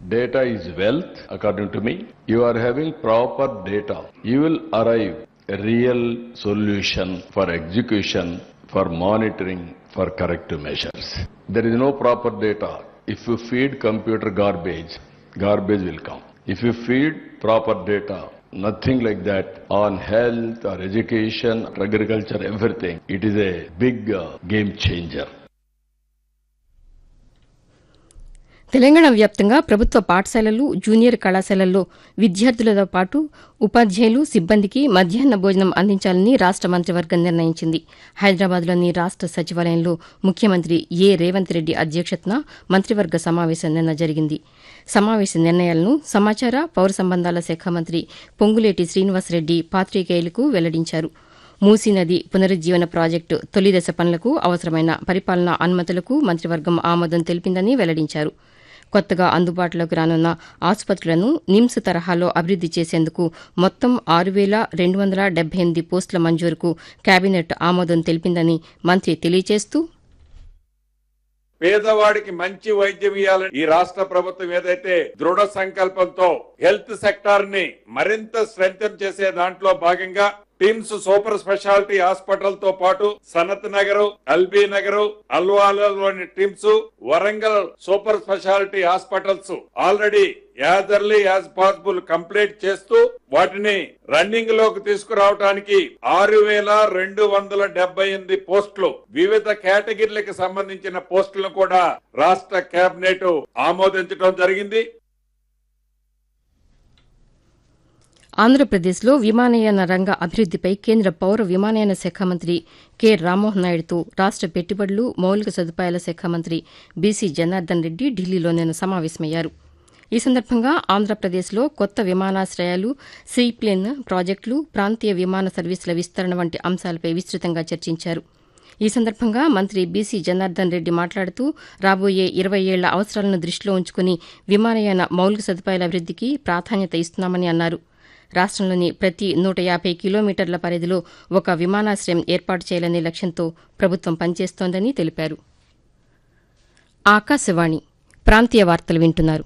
Data is wealth, according to me. You are having proper data. You will arrive a real solution for execution, for monitoring, for corrective measures. There is no proper data. If you feed computer garbage, garbage will come. If you feed proper data, nothing like that on health or education, or agriculture, everything. It is a big uh, game changer. Telangana వ్యాప్తంగా ప్రభుత్వ పాఠశాలలు junior కళాశాలల్లో విద్యార్థులతో పాటు ఉపాధ్యాయులు సిబ్బందికి మధ్యాహ్న భోజనం అందించాలని రాష్ట మంత్రివర్గం నిర్ణయించింది హైదరాబాద్లోని రాష్ట సచివాలయంలో ముఖ్యమంత్రి ఏ రేవంత్ రెడ్డి అధ్యక్షతన మంత్రివర్గ సమావేశం నిన్న జరిగింది సమావేశ నిర్ణయాలను సమాచార పౌర సంబంధాల శాఖ మంత్రి పొంగులేటి శ్రీనివాసరెడ్డి పాత్రికేయులకు వెల్లడించారు మూసీ నది పునరుజ్జీవన ప్రాజెక్టు తొలిదశ పనులకు అవసరమైన పరిపాలనా అనుమతులకు మంత్రివర్గం ఆమోదం తెలిపిందని వెల్లడించారు కొత్తగా అందుబాటులోకి రానున్న ఆసుపత్రులను నిమ్స్ తరహాలో అభివృద్ది చేసేందుకు మొత్తం ఆరు వేల రెండు వందల డెబ్బై ఎనిమిది పోస్టుల మంజూరుకు కేబినెట్ ఆమోదం తెలిపిందని మంత్రి తెలియజేస్తూ పేదవాడికి మంచి వైద్యం ఇవ్వాలని ఈ రాష్ట్ర ప్రభుత్వం ఏదైతే దృఢ సంకల్పంతో హెల్త్ సెక్టార్ ని మరింత స్ట్రెంగ్ చేసే దాంట్లో భాగంగా టిమ్స్ సూపర్ స్పెషాలిటీ హాస్పిటల్ తో పాటు సనత్ నగర్ ఎల్బీ నగర్ అల్వాలలోని TIMS Warangal super speciality hospitals already as early as possible complete చేస్తూ వాటిని రన్నింగ్ లోకి తీసుకురావడానికి ఆరు వేల రెండు వందల డెబ్బై ఎనిమిది పోస్టులు వివిధ కేటగిరీలకు సంబంధించిన పోస్టులను కూడా రాష్ట్ర కేబినెట్ ఆమోదించడం జరిగింది ఆంధ్రప్రదేశ్లో విమానయాన రంగ అభివృద్దిపై కేంద్ర పౌర విమానయాన శాఖ మంత్రి కె రామ్మోహన్ నాయుడుతో రాష్ట పెట్టుబడులు మౌలిక సదుపాయాల శాఖ మంత్రి బీసీ జనార్దన్ రెడ్డి ఢిల్లీలో నిన్న సమావేశమయ్యారు ఈ సందర్భంగా ఆంధ్రప్రదేశ్లో కొత్త విమానాశ్రయాలు సీప్లేన్ ప్రాజెక్టులు ప్రాంతీయ విమాన సర్వీసుల విస్తరణ వంటి అంశాలపై విస్తృతంగా చర్చించారు ఈ సందర్భంగా మంత్రి బీసీ జనార్దన్ రెడ్డి మాట్లాడుతూ రాబోయే ఇరవై ఏళ్ల అవసరాలను దృష్టిలో ఉంచుకుని విమానయాన మౌలిక సదుపాయాల అభివృద్దికి ప్రాధాన్యత ఇస్తున్నామని అన్నారు రాష్టంలోని ప్రతి నూట యాభై కిలోమీటర్ల పరిధిలో ఒక విమానాశ్రయం ఏర్పాటు చేయాలనే లక్ష్యంతో ప్రభుత్వం పనిచేస్తోందని తెలిపారు ఆకాశవాణి ప్రాంతీయ వార్తలు వింటున్నారు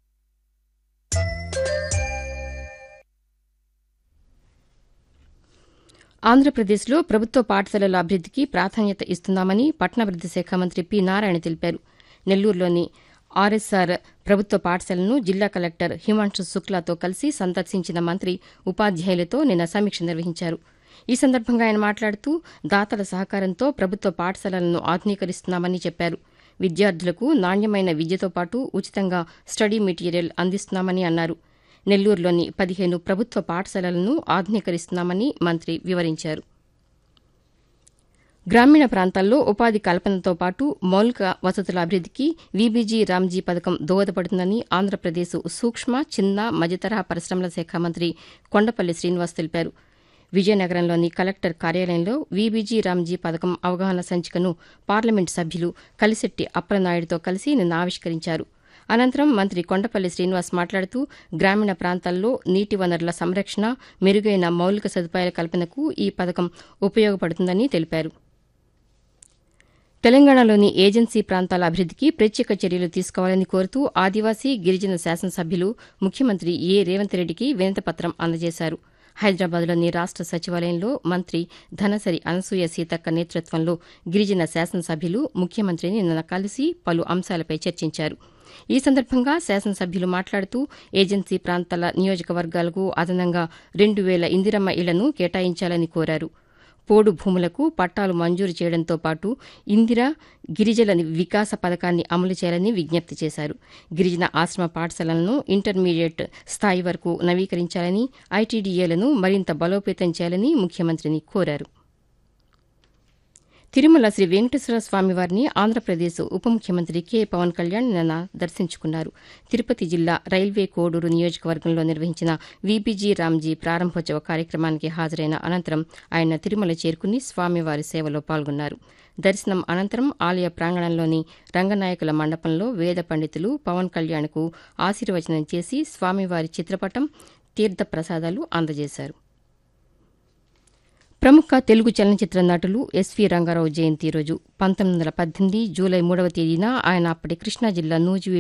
ఆంధ్రప్రదేశ్లో ప్రభుత్వ పాఠశాలల అభివృద్దికి ప్రాధాన్యత ఇస్తున్నామని పట్టణాభివృద్ది శాఖ మంత్రి పి నారాయణ తెలిపారు నెల్లూరులోని ఆర్ఎస్ఆర్ ప్రభుత్వ పాఠశాలను జిల్లా కలెక్టర్ హిమాంశు శుక్లాతో కలిసి సందర్శించిన మంత్రి ఉపాధ్యాయులతో నిన్న సమీక్ష నిర్వహించారు ఈ సందర్భంగా ఆయన మాట్లాడుతూ దాతల సహకారంతో ప్రభుత్వ పాఠశాలలను ఆధునీకరిస్తున్నామని చెప్పారు విద్యార్థులకు నాణ్యమైన విద్యతో పాటు ఉచితంగా స్టడీ మెటీరియల్ అందిస్తున్నామని అన్నారు నెల్లూరులోని పదిహేను ప్రభుత్వ పాఠశాలలను ఆధునీకరిస్తున్నామని మంత్రి వివరించారు గ్రామీణ ప్రాంతాల్లో ఉపాధి కల్పనతో పాటు మౌలిక వసతుల అభివృద్దికి వీబీజీ రామ్జీ పథకం దోహదపడుతుందని ఆంధ్రప్రదేశ్ సూక్ష్మ చిన్న మధ్యతరహా పరిశ్రమల శాఖ మంత్రి కొండపల్లి శ్రీనివాస్ తెలిపారు విజయనగరంలోని కలెక్టర్ కార్యాలయంలో వీబీజీ రామ్జీ పథకం అవగాహన సంచికను పార్లమెంటు సభ్యులు కలిశెట్టి అప్పలనాయుడుతో కలిసి నిన్న ఆవిష్కరించారు అనంతరం మంత్రి కొండపల్లి శ్రీనివాస్ మాట్లాడుతూ గ్రామీణ ప్రాంతాల్లో నీటి వనరుల సంరక్షణ మెరుగైన మౌలిక సదుపాయాల కల్పనకు ఈ పథకం ఉపయోగపడుతుందని తెలిపారు తెలంగాణలోని ఏజెన్సీ ప్రాంతాల అభివృద్దికి ప్రత్యేక చర్యలు తీసుకోవాలని కోరుతూ ఆదివాసీ గిరిజన శాసనసభ్యులు ముఖ్యమంత్రి ఏ రేవంత్ రెడ్డికి వినతిపత్రం అందజేశారు హైదరాబాద్లోని రాష్ట సచివాలయంలో మంత్రి ధనసరి అనసూయ సీతక్క నేతృత్వంలో గిరిజన శాసనసభ్యులు ముఖ్యమంత్రిని నిన్న కలిసి పలు అంశాలపై చర్చించారు ఈ సందర్భంగా శాసనసభ్యులు మాట్లాడుతూ ఏజెన్సీ ప్రాంతాల నియోజకవర్గాలకు అదనంగా రెండు వేల ఇందిరమ్మ ఇళ్లను కేటాయించాలని కోరారు పోడు భూములకు పట్టాలు మంజూరు చేయడంతో పాటు ఇందిరా గిరిజల వికాస పథకాన్ని అమలు చేయాలని విజ్ఞప్తి చేశారు గిరిజన ఆశ్రమ పాఠశాలలను ఇంటర్మీడియట్ స్థాయి వరకు నవీకరించాలని ఐటీడీఏలను మరింత బలోపేతం చేయాలని ముఖ్యమంత్రిని కోరారు తిరుమల శ్రీ వెంకటేశ్వర స్వామివారిని ఆంధ్రప్రదేశ్ ఉప ముఖ్యమంత్రి కె పవన్ కళ్యాణ్ నిన్న దర్శించుకున్నారు తిరుపతి జిల్లా రైల్వే కోడూరు నియోజకవర్గంలో నిర్వహించిన వీపీజీ రామ్జీ ప్రారంభోత్సవ కార్యక్రమానికి హాజరైన అనంతరం ఆయన తిరుమల చేరుకుని స్వామివారి సేవలో పాల్గొన్నారు దర్శనం అనంతరం ఆలయ ప్రాంగణంలోని రంగనాయకుల మండపంలో వేద పండితులు పవన్ కళ్యాణ్కు ఆశీర్వచనం చేసి స్వామివారి చిత్రపటం తీర్థ ప్రసాదాలు అందజేశారు ప్రముఖ తెలుగు చలనచిత్ర నటులు ఎస్వీ రంగారావు జయంతి రోజు పంతొమ్మిది వందల పద్దెనిమిది జూలై మూడవ తేదీన ఆయన అప్పటి కృష్ణా జిల్లా నూజివీడు